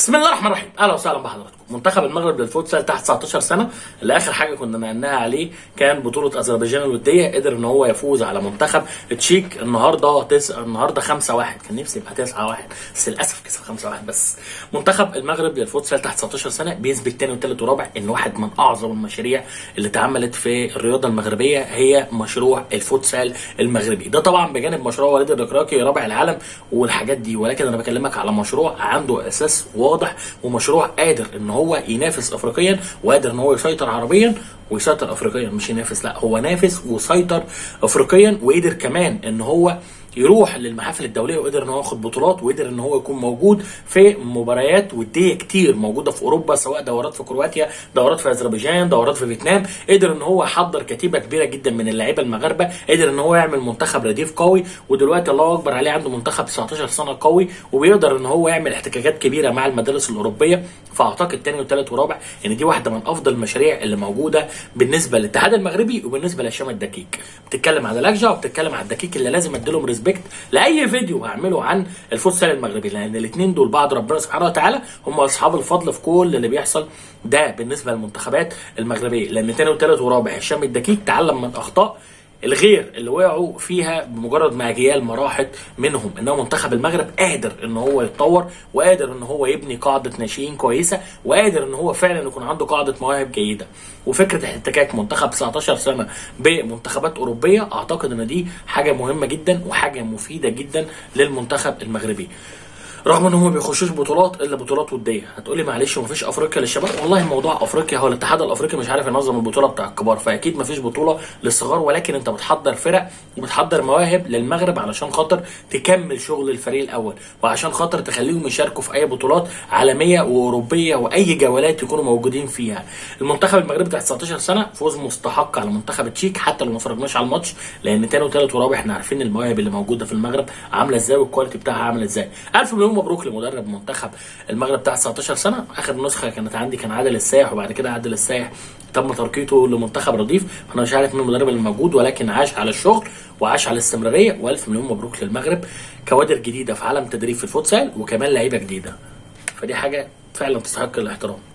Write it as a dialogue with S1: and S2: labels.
S1: بسم الله الرحمن الرحيم اهلا وسهلا بحضراتكم منتخب المغرب للفوتسال تحت 19 سنه اللي اخر حاجه كنا نقلناها عليه كان بطوله اذربيجان الوديه قدر ان هو يفوز على منتخب تشيك النهارده تس... النهارده 5 1 كان نفسي يبقى 9 1 بس للاسف كسب 5 1 بس منتخب المغرب للفوتسال تحت 19 سنه بيثبت تاني وتالت ورابع ان واحد من اعظم المشاريع اللي اتعملت في الرياضه المغربيه هي مشروع الفوتسال المغربي ده طبعا بجانب مشروع وليد الركراكي رابع العالم والحاجات دي ولكن انا بكلمك على مشروع عنده اساس واضح ومشروع قادر ان هو ينافس افريقيا وقادر ان هو يسيطر عربيا ويسيطر افريقيا مش ينافس لا هو نافس وسيطر افريقيا وقدر كمان ان هو يروح للمحافل الدوليه وقدر ان هو ياخد بطولات وقدر ان هو يكون موجود في مباريات وديه كتير موجوده في اوروبا سواء دورات في كرواتيا دورات في اذربيجان دورات في فيتنام قدر ان هو يحضر كتيبه كبيره جدا من اللعيبه المغاربه قدر ان هو يعمل منتخب رديف قوي ودلوقتي الله اكبر عليه عنده منتخب 19 سنه قوي وبيقدر ان هو يعمل احتكاكات كبيره مع المدارس الاوروبيه فاعتقد تاني وتالت ورابع ان دي واحده من افضل المشاريع اللي موجوده بالنسبه للاتحاد المغربي وبالنسبه لهشام الدكيك بتتكلم على لجنه وبتتكلم على الدكيك اللي لازم اديلهم ريسبكت لاي فيديو هعمله عن الفوتسال المغربي لان الاثنين دول بعد ربنا سبحانه وتعالى هم اصحاب الفضل في كل اللي بيحصل ده بالنسبه للمنتخبات المغربيه لان تاني وتالت ورابع هشام الدكيك تعلم من اخطاء الغير اللي وقعوا فيها بمجرد ما اجيال ما راحت منهم انه منتخب المغرب قادر ان هو يتطور وقادر ان هو يبني قاعده ناشئين كويسه وقادر ان هو فعلا يكون عنده قاعده مواهب جيده وفكره احتكاك منتخب 19 سنه بمنتخبات اوروبيه اعتقد ان دي حاجه مهمه جدا وحاجه مفيده جدا للمنتخب المغربي رغم ان هم ما بيخشوش بطولات الا بطولات وديه هتقولي معلش ومفيش افريقيا للشباب والله موضوع افريقيا هو الاتحاد الافريقي مش عارف ينظم البطوله بتاع الكبار فاكيد مفيش بطوله للصغار ولكن انت بتحضر فرق وبتحضر مواهب للمغرب علشان خاطر تكمل شغل الفريق الاول وعشان خاطر تخليهم يشاركوا في اي بطولات عالميه واوروبيه واي جولات يكونوا موجودين فيها المنتخب المغربي تحت 19 سنه فوز مستحق على منتخب تشيك حتى لو ما اتفرجناش على الماتش لان تاني وتالت ورابع احنا عارفين المواهب اللي موجوده في المغرب عامله ازاي والكواليتي بتاعها عامله ازاي الف مليون مبروك لمدرب منتخب المغرب بتاع 19 سنه اخر نسخه كانت عندي كان عادل السايح وبعد كده عادل السايح تم ترقيته لمنتخب رديف انا مش عارف مين المدرب اللي موجود ولكن عاش على الشغل وعاش على الاستمراريه والف مليون مبروك للمغرب كوادر جديده في عالم تدريب في الفوتسال وكمان لعيبه جديده فدي حاجه فعلا تستحق الاحترام